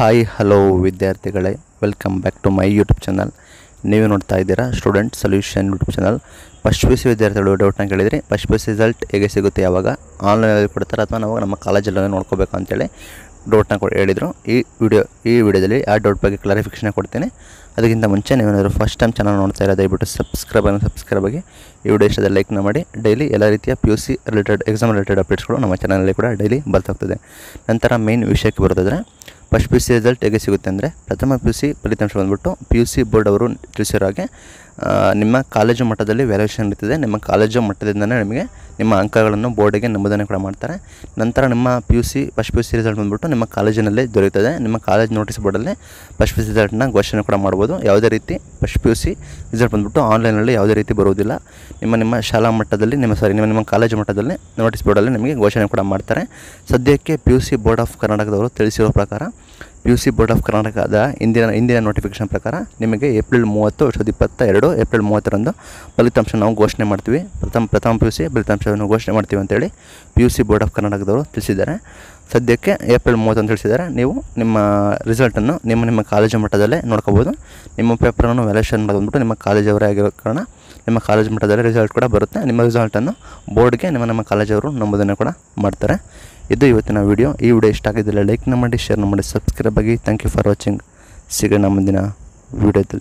hi hello ವಿದ್ಯಾರ್ಥಿಗಳೇ welcome back to my YouTube channel ನೀವು ನೋಡ್ತಾ ಇದ್ದೀರಾ student solution YouTube channel first P C ವಿದ್ಯಾರ್ಥಿಗಳು ಡೌಟ್ನ ಕೇಳಿದರೆ ಫಸ್ಟ್ ಪಿ ಸಿ ರಿಸಲ್ಟ್ ಹೇಗೆ ಸಿಗುತ್ತೆ ಯಾವಾಗ ಆನ್ಲೈನಲ್ಲಿ ಕೊಡ್ತಾರೆ ಅಥವಾ ನಾವು ನಮ್ಮ ಕಾಲೇಜಲ್ಲಿ ನೋಡ್ಕೋಬೇಕು ಅಂತೇಳಿ ಡೌಟ್ನ ಕೊ ಹೇಳಿದರು ಈ ವಿಡಿಯೋ ಈ ವಿಡಿಯೋದಲ್ಲಿ ಆ ಡೌಟ್ ಬಗ್ಗೆ ಕ್ಲಾರಿಫಿಕೇಷನ್ ಕೊಡ್ತೀನಿ ಅದಕ್ಕಿಂತ ಮುಂಚೆ ನೀವೇನಾದರೂ ಫಸ್ಟ್ ಟೈಮ್ ಚಾನಲ್ ನೋಡ್ತಾ ಇರೋ ದಯವಿಟ್ಟು ಸಬ್ಸ್ಕ್ರೈಬ್ ಅನ್ನು ಸಬ್ಸ್ಕ್ರೈಬ್ ಆಗಿ ಈ ವಿಡಿಯೋ ಇಷ್ಟದ ಲೈಕ್ನ ಮಾಡಿ ಡೈಲಿ ಎಲ್ಲ ರೀತಿಯ P U C related exam related ಅಪ್ಡೇಟ್ಸ್ಗಳು ನಮ್ಮ ಚಾನಲಲ್ಲಿ ಕೂಡ ಡೈಲಿ ಬರ್ತಾಗ್ತದೆ ನಂತರ ಮೇನ್ ವಿಷಯಕ್ಕೆ ಬರೋದಾದರೆ first P U C result ಹೇಗೆ ಸಿಗುತ್ತೆ ಅಂದರೆ ಪ್ರಥಮ ಪಿ ಯು ಸಿ ಫಲಿತಾಂಶ ಬಂದ್ಬಿಟ್ಟು ಪಿ ಯು ಸಿ ಬೋರ್ಡ್ ಅವರು ತಿಳಿಸಿರೋ ಹಾಗೆ ಆ, ನಿಮ್ಮ ಕಾಲೇಜು ಮಟ್ಟದಲ್ಲಿ ವ್ಯಾಲ್ಯೂಯೇಷನ್ ಇರ್ತದೆ ನಿಮ್ಮ ಕಾಲೇಜು ಮಟ್ಟದಿಂದಲೇ ನಿಮಗೆ ನಿಮ್ಮ ಅಂಕಗಳನ್ನು ಬೋರ್ಡಿಗೆ ನಮೂದನೆ ಕೂಡ ಮಾಡ್ತಾರೆ ನಂತರ ನಿಮ್ಮ P U C first P U C result ಬಂದ್ಬಿಟ್ಟು ನಿಮ್ಮ ಕಾಲೇಜಿನಲ್ಲೇ ದೊರೆಯುತ್ತದೆ ನಿಮ್ಮ ಕಾಲೇಜ್ ನೋಟಿಸ್ ಬೋರ್ಡಲ್ಲಿ ಫಸ್ಟ್ ಪಿ ಯು ಸಿ ರಿಸಲ್ಟ್ನ ಘೋಷಣೆ ಕೂಡ ಮಾಡ್ಬೋದು ಯಾವುದೇ ರೀತಿ first P U C result ಬಂದ್ಬಿಟ್ಟು ಆನ್ಲೈನಲ್ಲಿ ಯಾವುದೇ ರೀತಿ ಬರುವುದಿಲ್ಲ ನಿಮ್ಮ ನಿಮ್ಮ ಶಾಲಾ ಮಟ್ಟದಲ್ಲಿ ನಿಮ್ಮ ಸಾರಿ ನಿಮ್ಮ ನಿಮ್ಮ ಕಾಲೇಜು ಮಟ್ಟದಲ್ಲಿ ನೋಟಿಸ್ ಬೋರ್ಡಲ್ಲಿ ನಿಮಗೆ ಘೋಷಣೆ ಕೂಡ ಮಾಡ್ತಾರೆ ಸದ್ಯಕ್ಕೆ P U C board of ಕರ್ನಾಟಕದವರು ತಿಳಿಸಿರೋ ಪ್ರಕಾರ P U C board of ಕರ್ನಾಟಕದ ಇಂದಿನ ಇಂದಿನ ನೋಟಿಫಿಕೇಷನ್ ಪ್ರಕಾರ ನಿಮಗೆ ಏಪ್ರಿಲ್ ಮೂವತ್ತು ಎರಡು ಸಾವಿರದ ಇಪ್ಪತ್ತ ಎರಡು ಏಪ್ರಿಲ್ ಮೂವತ್ತರಂದು ಫಲಿತಾಂಶ ನಾವು ಘೋಷಣೆ ಮಾಡ್ತೀವಿ ಪ್ರಥಮ ಪ್ರಥಮ ಪಿ ಯು ಸಿ ಫಲಿತಾಂಶವನ್ನು ಘೋಷಣೆ ಮಾಡ್ತೀವಿ ಅಂತೇಳಿ P U C board of ಕರ್ನಾಟಕದವರು ತಿಳಿಸಿದ್ದಾರೆ ಸದ್ಯಕ್ಕೆ ಏಪ್ರಿಲ್ ಮೂವತ್ತಂತ ತಿಳಿಸಿದ್ದಾರೆ ನೀವು ನಿಮ್ಮ ರಿಸಲ್ಟನ್ನು ನಿಮ್ಮ ನಿಮ್ಮ ಕಾಲೇಜು ಮಟ್ಟದಲ್ಲೇ ನೋಡ್ಕೋಬೋದು ನಿಮ್ಮ ಪೇಪರನ್ನು ವ್ಯಾಲ್ಯೂಷನ್ ಬಂದ್ಬಿಟ್ಟು ನಿಮ್ಮ ಕಾಲೇಜವರೇ ಆಗಿರೋ ಕಾರಣ ನಿಮ್ಮ ಕಾಲೇಜ್ ಮಟ್ಟದಲ್ಲಿ ರಿಸಲ್ಟ್ ಕೂಡ ಬರುತ್ತೆ ನಿಮ್ಮ ರಿಸಲ್ಟನ್ನು ಬೋರ್ಡ್ಗೆ ನಿಮ್ಮ ನಮ್ಮ ಕಾಲೇಜವರು ನಮೂದನೆ ಕೂಡ ಮಾಡ್ತಾರೆ ಇದು ಇವತ್ತಿನ ವಿಡಿಯೋ ಈ ವಿಡಿಯೋ ಇಷ್ಟ ಆಗಿದ್ದರೆ ಲೈಕ್ನ ಮಾಡಿ ಶೇರ್ನ ಮಾಡಿ ಸಬ್ಸ್ಕ್ರೈಬ್ ಆಗಿ ಥ್ಯಾಂಕ್ ಯು ಫಾರ್ ವಾಚಿಂಗ್ ಸಿಗೋಣ ಮುಂದಿನ ವಿಡಿಯೋದಲ್ಲಿ